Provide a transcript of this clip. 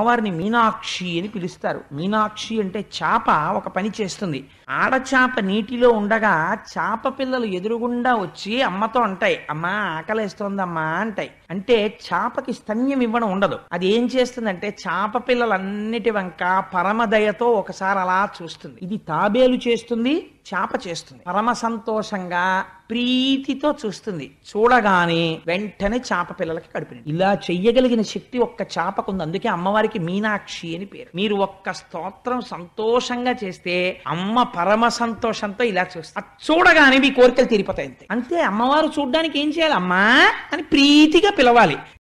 అమ్మవారిని మీనాక్షి అని పిలుస్తారు మీనాక్షి అంటే చాప ఒక పని చేస్తుంది ఆడచాప నీటిలో ఉండగా చాప పిల్లలు ఎదురుగుండా వచ్చి అమ్మతో అంటాయి అమ్మా ఆకలేస్తోందమ్మా అంటాయి అంటే చాపకి స్తన్యం ఇవ్వడం ఉండదు అది ఏం చేస్తుందంటే చాప పిల్లలన్నిటి వంక పరమదయతో ఒకసారి అలా చూస్తుంది ఇది తాబేలు చేస్తుంది చాప చేస్తుంది పరమ సంతోషంగా ప్రీతితో చూస్తుంది చూడగానే వెంటనే చాప పిల్లలకి కడుపుని ఇలా చెయ్యగలిగిన శక్తి ఒక్క చాపకుంది అందుకే అమ్మవారికి మీనాక్షి అని పేరు మీరు ఒక్క స్తోత్రం సంతోషంగా చేస్తే అమ్మ పరమ సంతోషంతో ఇలా చూస్తారు అది చూడగానే మీ కోరికలు తీరిపోతాయి అంతే అంతే అమ్మవారు చూడడానికి ఏం చేయాలి అమ్మా అని ప్రీతిగా పిలవాలి